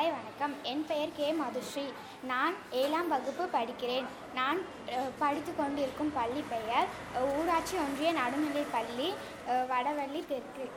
காலை வணக்கம் என் பெயர் கே மதுஸ்ரீ நான் ஏழாம் வகுப்பு படிக்கிறேன் நான் அஹ், படித்து கொண்டிருக்கும் பள்ளி பெயர் அஹ், ஊராட்சி ஒன்றிய நடுநிலைப் பள்ளி அஹ், வடவள்ளி தெற்கு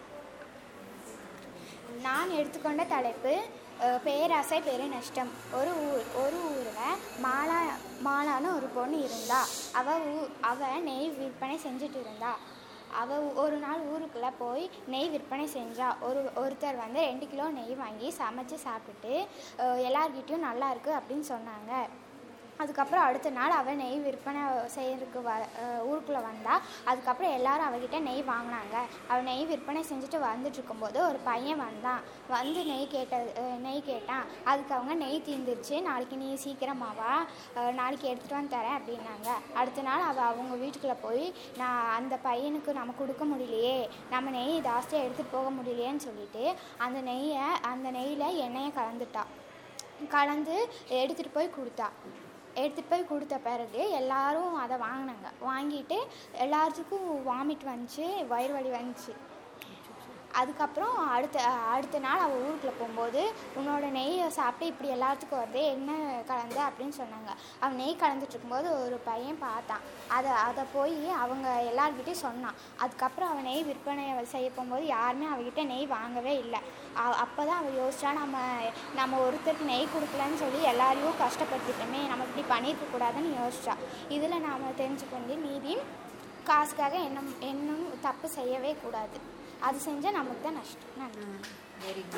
நான் எடுத்துக்கொண்ட தலைப்பு அஹ், பேராசை பெருநஷ்டம் ஒரு ஊர் ஒரு ஊரில் மாலா மாலான்னு ஒரு பொண்ணு இருந்தா அவ ஊ அவ நெய் விற்பனை செஞ்சுட்டு இருந்தா அவ ஊ- ஒரு நாள் ஊருக்குள்ளே போய் நெய் விற்பனை செஞ்சா ஒரு ஒருத்தர் வந்து ரெண்டு கிலோ நெய் வாங்கி சமைச்சு சாப்பிட்டுட்டு அஹ், எல்லார்கிட்டயும் நல்லா இருக்கு அப்படின்னு சொன்னாங்க அதுக்கப்புறம் அடுத்த நாள் அவள் நெய் விற்பனை செய்யறதுக்கு வ அஹ் ஊருக்குள்ளே வந்தா அதுக்கப்புறம் எல்லாரும் அவகிட்ட நெய் வாங்கினாங்க அவள் நெய் விற்பனை செஞ்சுட்டு வந்துட்டு இருக்கும்போது ஒரு பையன் வந்தான் வந்து நெய் கேட்ட அஹ் நெய் கேட்டான் அதுக்கு அவங்க நெய் தீர்ந்துருச்சு நாளைக்கு நீ சீக்கிரமா வா அஹ் நாளைக்கு எடுத்துகிட்டு வந்து தரேன் அப்படின்னாங்க அடுத்த நாள் அவள் அவங்க வீட்டுக்குள்ளே போய் நான் அந்த பையனுக்கு நம்ம கொடுக்க முடியலையே நம்ம நெய் ஜாஸ்தியாக எடுத்துகிட்டு போக முடியலையேன்னு சொல்லிட்டு அந்த நெய்யை அந்த நெய்யில் எண்ணெயை கலந்துட்டா கலந்து எடுத்துகிட்டு போய் கொடுத்தா எடுத்துகிட்டு போய் கொடுத்த பிறகு எல்லாரும் அதை வாங்கினாங்க வாங்கிட்டு எல்லாத்துக்கும் வாமிட் வந்துச்சு வயிறு வலி வந்துச்சு அதுக்கப்புறம் அடுத்த அடுத்த நாள் அவள் ஊருக்குள்ளே போகும்போது உன்னோட நெய்யை சாப்பிட்டு இப்படி எல்லாத்துக்கும் வருது என்ன கலந்த அப்படின்னு சொன்னாங்க அவன் நெய் கலந்துட்டு இருக்கும்போது ஒரு பையன் பார்த்தான் அதை அதை போய் அவங்க எல்லார்கிட்டையும் சொன்னான் அதுக்கப்புறம் அவன் நெய் விற்பனை செய்ய போகும்போது யாருமே அவகிட்ட நெய் வாங்கவே இல்லை அப்போ தான் அவள் யோசிச்சா நம்ம நம்ம ஒருத்தருக்கு நெய் கொடுக்கலன்னு சொல்லி எல்லாரையும் கஷ்டப்படுத்திட்டோமே நம்ம இப்படி பண்ணியிருக்க கூடாதுன்னு யோசிச்சா இதில் நாம் தெரிஞ்சுக்க வேண்டிய நீதி காசுக்காக என்ன என்னும் தப்பு செய்யவே கூடாது அது செஞ்சால் நமக்கு தான் நஷ்டம் நன்றி வெரி குட்